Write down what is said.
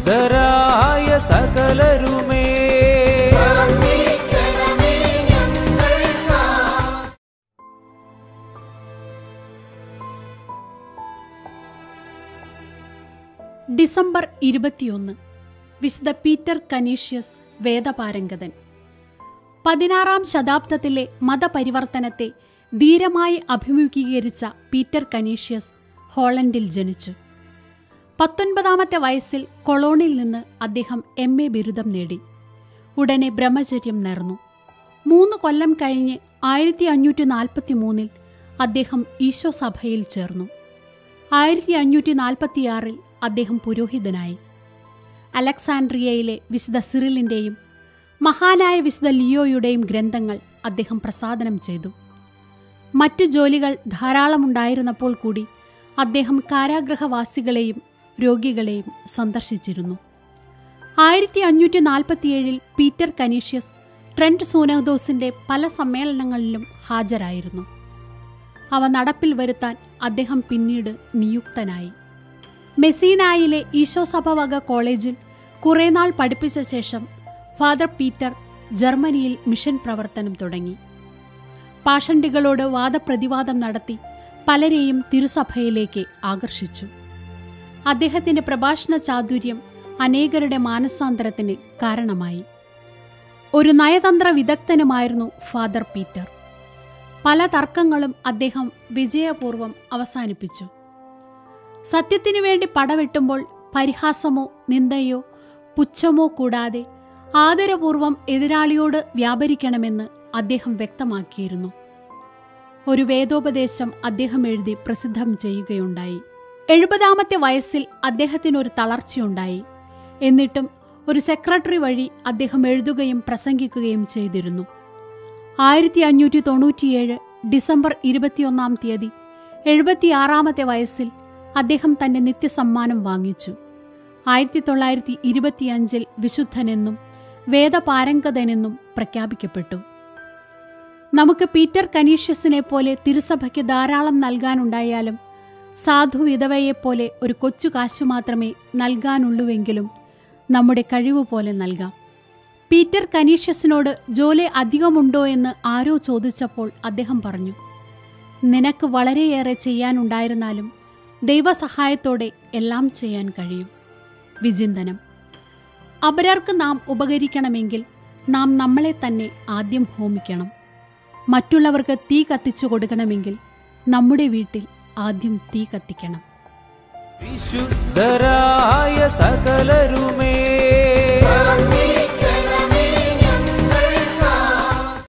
വിശുദ്ധരായ സകലരുമേ December ഇരുപത്തിയൊന്ന് വിശുദ്ധ Peter Canisius വേദപാരംഗതൻ പതിനാറാം ശതാബ്ദത്തിലെ മതപരിവർത്തനത്തെ ധീരമായി അഭിമുഖീകരിച്ച പീറ്റർ കനീഷ്യസ് ഹോളണ്ടിൽ ജനിച്ചു പത്തൊൻപതാമത്തെ വയസ്സിൽ കൊളോണിൽ നിന്ന് അദ്ദേഹം എം എ ബിരുദം നേടി ഉടനെ ബ്രഹ്മചര്യം നേർന്നു മൂന്ന് കൊല്ലം കഴിഞ്ഞ് ആയിരത്തി അഞ്ഞൂറ്റി നാൽപ്പത്തി മൂന്നിൽ അദ്ദേഹം ഈശോ സഭയിൽ ചേർന്നു ആയിരത്തി അഞ്ഞൂറ്റി നാൽപ്പത്തിയാറിൽ അദ്ദേഹം പുരോഹിതനായി അലക്സാൻഡ്രിയയിലെ വിശുദ്ധ സിറിലിൻ്റെയും മഹാനായ വിശുദ്ധ ലിയോയുടെയും ഗ്രന്ഥങ്ങൾ അദ്ദേഹം പ്രസാദനം ചെയ്തു മറ്റു ജോലികൾ ധാരാളമുണ്ടായിരുന്നപ്പോൾ കൂടി അദ്ദേഹം കാരാഗ്രഹവാസികളെയും രോഗികളെയും സന്ദർശിച്ചിരുന്നു ആയിരത്തി അഞ്ഞൂറ്റി നാൽപ്പത്തിയേഴിൽ പീറ്റർ കനീഷ്യസ് ട്രെൻറ്റ് സൂനോദോസിന്റെ പല സമ്മേളനങ്ങളിലും ഹാജരായിരുന്നു അവ നടപ്പിൽ വരുത്താൻ അദ്ദേഹം പിന്നീട് നിയുക്തനായി മെസീനായിലെ ഈശോസഭ വക കോളേജിൽ കുറേ നാൾ പഠിപ്പിച്ച ശേഷം ഫാദർ പീറ്റർ ജർമ്മനിയിൽ മിഷൻ പ്രവർത്തനം തുടങ്ങി പാഷണ്ടികളോട് വാദപ്രതിവാദം നടത്തി പലരെയും തിരുസഭയിലേക്ക് ആകർഷിച്ചു അദ്ദേഹത്തിന്റെ പ്രഭാഷണ ചാതുര്യം അനേകരുടെ മാനസാന്തരത്തിന് കാരണമായി ഒരു നയതന്ത്ര വിദഗ്ധനുമായിരുന്നു ഫാദർ പീറ്റർ പല തർക്കങ്ങളും അദ്ദേഹം വിജയപൂർവം അവസാനിപ്പിച്ചു സത്യത്തിനു വേണ്ടി പടവെട്ടുമ്പോൾ പരിഹാസമോ നിന്ദയോ പുച്ഛമോ കൂടാതെ ആദരപൂർവം എതിരാളിയോട് വ്യാപരിക്കണമെന്ന് അദ്ദേഹം വ്യക്തമാക്കിയിരുന്നു ഒരു വേദോപദേശം അദ്ദേഹം എഴുതി പ്രസിദ്ധം ചെയ്യുകയുണ്ടായി എഴുപതാമത്തെ വയസ്സിൽ അദ്ദേഹത്തിനൊരു തളർച്ചയുണ്ടായി എന്നിട്ടും ഒരു സെക്രട്ടറി വഴി അദ്ദേഹം എഴുതുകയും പ്രസംഗിക്കുകയും ചെയ്തിരുന്നു ആയിരത്തി അഞ്ഞൂറ്റി തൊണ്ണൂറ്റിയേഴ് ഡിസംബർ ഇരുപത്തിയൊന്നാം തീയതി എഴുപത്തിയാറാമത്തെ വയസ്സിൽ അദ്ദേഹം തന്റെ നിത്യസമ്മാനം വാങ്ങിച്ചു ആയിരത്തി തൊള്ളായിരത്തി ഇരുപത്തിയഞ്ചിൽ വിശുദ്ധനെന്നും വേദപാരംഗതനെന്നും പ്രഖ്യാപിക്കപ്പെട്ടു നമുക്ക് പീറ്റർ കനീഷ്യസിനെ പോലെ തിരുസഭയ്ക്ക് ധാരാളം നൽകാനുണ്ടായാലും സാധു വിധവയെപ്പോലെ ഒരു കൊച്ചു കാശു മാത്രമേ നൽകാനുള്ളൂവെങ്കിലും നമ്മുടെ കഴിവ് പോലെ നൽകാം പീറ്റർ കനീഷ്യസിനോട് ജോലി അധികമുണ്ടോ എന്ന് ആരോ ചോദിച്ചപ്പോൾ അദ്ദേഹം പറഞ്ഞു നിനക്ക് വളരെയേറെ ചെയ്യാനുണ്ടായിരുന്നാലും ദൈവസഹായത്തോടെ എല്ലാം ചെയ്യാൻ കഴിയും വിചിന്തനം അപരർക്ക് നാം ഉപകരിക്കണമെങ്കിൽ നാം നമ്മളെ തന്നെ ആദ്യം ഹോമിക്കണം മറ്റുള്ളവർക്ക് തീ കത്തിച്ചു കൊടുക്കണമെങ്കിൽ നമ്മുടെ വീട്ടിൽ ആദ്യം തീ കത്തിക്കണം വിശുദ്ധരായ സകലരുമേ